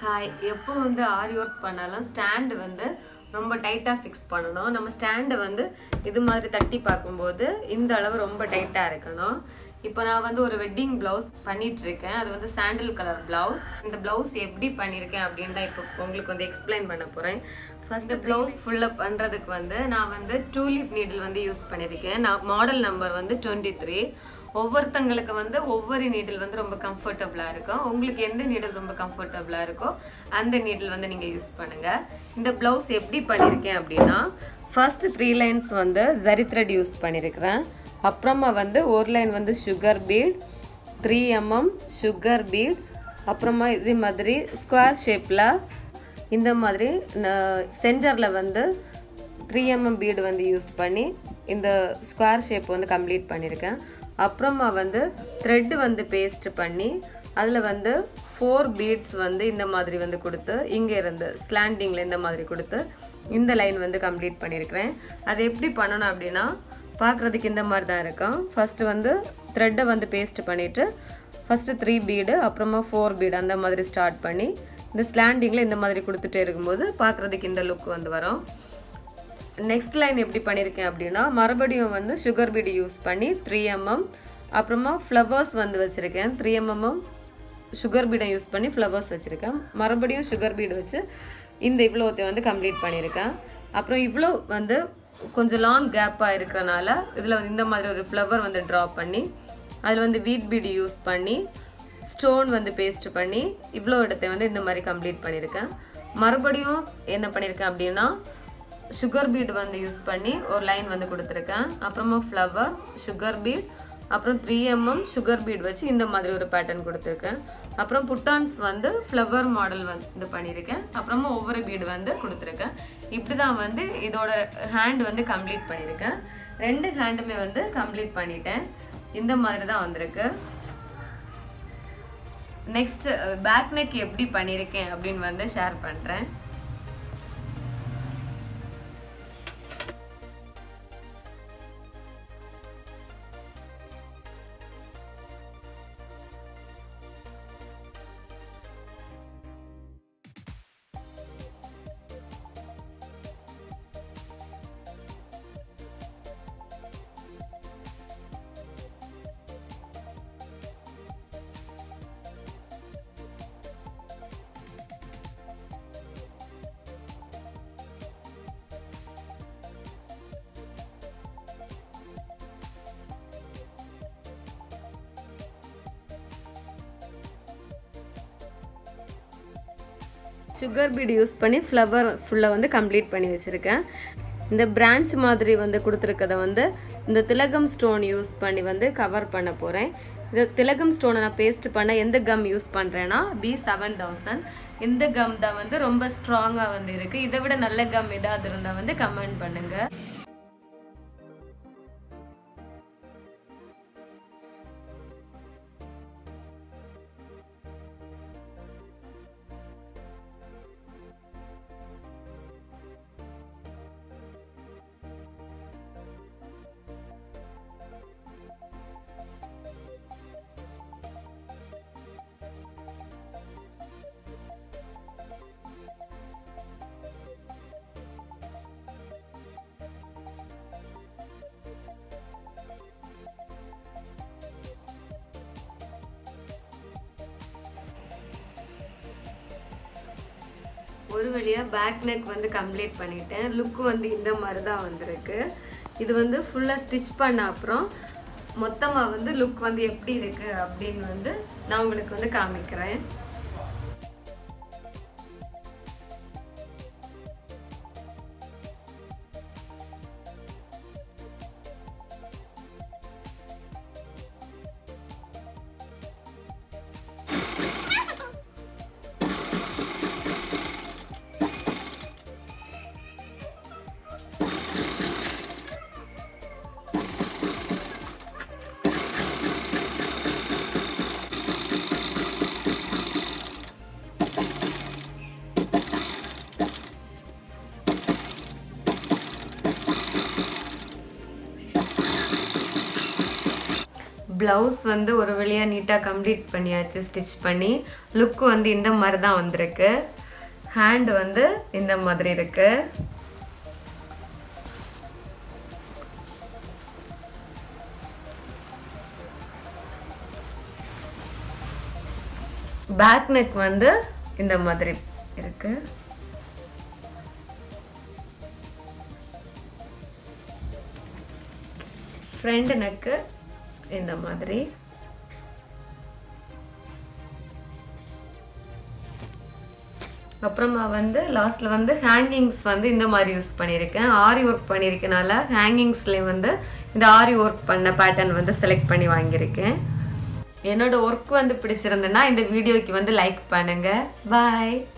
hi எப்போ வந்து ஆரி work பண்ணாலும் ஸ்டாண்டு வந்து ரொம்ப டைட்டாக ஃபிக்ஸ் பண்ணணும் நம்ம ஸ்டாண்டை வந்து இது மாதிரி தட்டி பார்க்கும்போது இந்த அளவு ரொம்ப டைட்டாக இருக்கணும் இப்போ நான் வந்து ஒரு வெட்டிங் ப்ளவுஸ் பண்ணிட்டு இருக்கேன் அது வந்து சாண்டில் கலர் ப்ளவுஸ் இந்த ப்ளவுஸ் எப்படி பண்ணியிருக்கேன் அப்படின்னு தான் இப்போ உங்களுக்கு வந்து எக்ஸ்பிளைன் பண்ண போகிறேன் ஃபர்ஸ்ட் ப்ளவுஸ் ஃபுல்லாக பண்ணுறதுக்கு வந்து நான் வந்து டூலிப் நீடில் வந்து யூஸ் பண்ணியிருக்கேன் நான் மாடல் நம்பர் வந்து டுவெண்ட்டி த்ரீ ஒவ்வொருத்தங்களுக்கு வந்து ஒவ்வொரு நீடில் வந்து ரொம்ப கம்ஃபர்டபுளாக இருக்கும் உங்களுக்கு எந்த நீடில் ரொம்ப கம்ஃபர்டபுளாக இருக்கோ அந்த நீடில் வந்து நீங்கள் யூஸ் பண்ணுங்கள் இந்த ப்ளவுஸ் எப்படி பண்ணியிருக்கேன் அப்படின்னா ஃபர்ஸ்ட் த்ரீ லைன்ஸ் வந்து ஜரி த்ரெட் யூஸ் பண்ணியிருக்கிறேன் அப்புறமா வந்து ஒரு லைன் வந்து sugar bead three mm sugar bead அப்புறமா இதே மாதிரி ஸ்கொயர் ஷேப்பில் இந்த மாதிரி சென்டரில் வந்து த்ரீ எம்எம் பீடு வந்து யூஸ் பண்ணி இந்த ஸ்கொயர் ஷேப் வந்து கம்ப்ளீட் பண்ணியிருக்கேன் அப்புறமா வந்து த்ரெட்டு வந்து பேஸ்ட் பண்ணி அதில் வந்து ஃபோர் பீட்ஸ் வந்து இந்த மாதிரி வந்து கொடுத்து இங்கே இருந்து ஸ்லாண்டிங்கில் இந்த மாதிரி கொடுத்து இந்த லைன் வந்து கம்ப்ளீட் பண்ணியிருக்கிறேன் அது எப்படி பண்ணணும் அப்படின்னா பார்க்குறதுக்கு இந்த மாதிரி தான் இருக்கும் ஃபஸ்ட்டு வந்து த்ரெட்டை வந்து பேஸ்ட் பண்ணிவிட்டு ஃபஸ்ட்டு த்ரீ பீடு அப்புறமா ஃபோர் பீடு அந்த மாதிரி ஸ்டார்ட் பண்ணி இந்த ஸ்லாண்டிங்கில் இந்த மாதிரி கொடுத்துட்டே இருக்கும்போது பார்க்குறதுக்கு இந்த லுக் வந்து வரும் நெக்ஸ்ட் லைன் எப்படி பண்ணியிருக்கேன் அப்படின்னா மறுபடியும் வந்து சுகர் பீடு யூஸ் பண்ணி த்ரீ எம்எம் அப்புறமா ஃப்ளவர்ஸ் வந்து வச்சுருக்கேன் த்ரீ எம்எம்மும் சுகர் பீடை யூஸ் பண்ணி ஃப்ளவர்ஸ் வச்சுருக்கேன் மறுபடியும் சுகர் பீடு வச்சு இந்த இவ்வளோத்தை வந்து கம்ப்ளீட் பண்ணியிருக்கேன் அப்புறம் இவ்வளோ வந்து கொஞ்சம் லாங் கேப்பாக இருக்கிறனால இதில் இந்த மாதிரி ஒரு ஃப்ளவர் வந்து ட்ரா பண்ணி அதில் வந்து வீட் பீடு யூஸ் பண்ணி ஸ்டோன் வந்து பேஸ்ட் பண்ணி இவ்வளோ இடத்தை வந்து இந்த மாதிரி கம்ப்ளீட் பண்ணியிருக்கேன் மறுபடியும் என்ன பண்ணியிருக்கேன் அப்படின்னா சுகர் பீட் வந்து யூஸ் பண்ணி ஒரு லைன் வந்து கொடுத்துருக்கேன் அப்புறமா ஃப்ளவர் சுகர் பீட் அப்புறம் த்ரீ எம்எம் சுகர் பீட் வச்சு இந்த மாதிரி ஒரு பேட்டர்ன் கொடுத்துருக்கேன் அப்புறம் புட்டான்ஸ் வந்து ஃப்ளவர் மாடல் வந்து இது பண்ணியிருக்கேன் அப்புறமா ஒவ்வொரு பீடு வந்து கொடுத்துருக்கேன் இப்படி தான் வந்து இதோட ஹேண்ட் வந்து கம்ப்ளீட் பண்ணியிருக்கேன் ரெண்டு ஹேண்டுமே வந்து கம்ப்ளீட் பண்ணிட்டேன் இந்த மாதிரி தான் வந்திருக்கு நெக்ஸ்ட் பேக் நெக் எப்படி பண்ணியிருக்கேன் அப்படின்னு வந்து ஷேர் பண்ணுறேன் சுகர் பீடு யூஸ் பண்ணி ஃப்ளவர் ஃபுல்லாக வந்து கம்ப்ளீட் பண்ணி வச்சுருக்கேன் இந்த பிரான்ச் மாதிரி வந்து கொடுத்துருக்கத வந்து இந்த திலகம் ஸ்டோன் யூஸ் பண்ணி வந்து கவர் பண்ண போகிறேன் இந்த திலகம் ஸ்டோனை நான் பேஸ்ட் பண்ண எந்த கம் யூஸ் பண்ணுறேன்னா பி செவன் தௌசண்ட் இந்த கம் தான் வந்து ரொம்ப ஸ்ட்ராங்காக வந்து இருக்குது இதை விட நல்ல கம் ஏதாவது இருந்தால் வந்து கமெண்ட் பண்ணுங்கள் ஒரு வழியாக பேக் நெக் வந்து கம்ப்ளீட் பண்ணிட்டேன் லுக்கு வந்து இந்த மாதிரி தான் வந்திருக்கு இது வந்து ஃபுல்லாக ஸ்டிச் பண்ண அப்புறம் மொத்தமாக வந்து லுக் வந்து எப்படி இருக்குது அப்படின்னு வந்து நான் உங்களுக்கு வந்து காமிக்கிறேன் ப்ளவுஸ் வந்து ஒரு வழியாக நீட்டாக கம்ப்ளீட் பண்ணியாச்சு ஸ்டிச் பண்ணி லுக் வந்து இந்த மாதிரி தான் வந்திருக்கு ஹேண்ட் வந்து இந்த மாதிரி இருக்கு பேக் நெக் வந்து இந்த மாதிரி இருக்கு ஃப்ரண்ட் நெக்கு இந்த மாதிரி அப்புறமா வந்து லாஸ்ட்ல வந்து ஹேங்கிங்ஸ் வந்து இந்த மாதிரி யூஸ் பண்ணியிருக்கேன் ஆரி ஒர்க் பண்ணியிருக்கனால ஹேங்கிங்ஸ்லேயே வந்து இந்த ஆரி ஒர்க் பண்ண பேட்டர்ன் வந்து செலக்ட் பண்ணி வாங்கியிருக்கேன் என்னோட ஒர்க் வந்து பிடிச்சிருந்ததுன்னா இந்த வீடியோக்கு வந்து லைக் பண்ணுங்க பாய்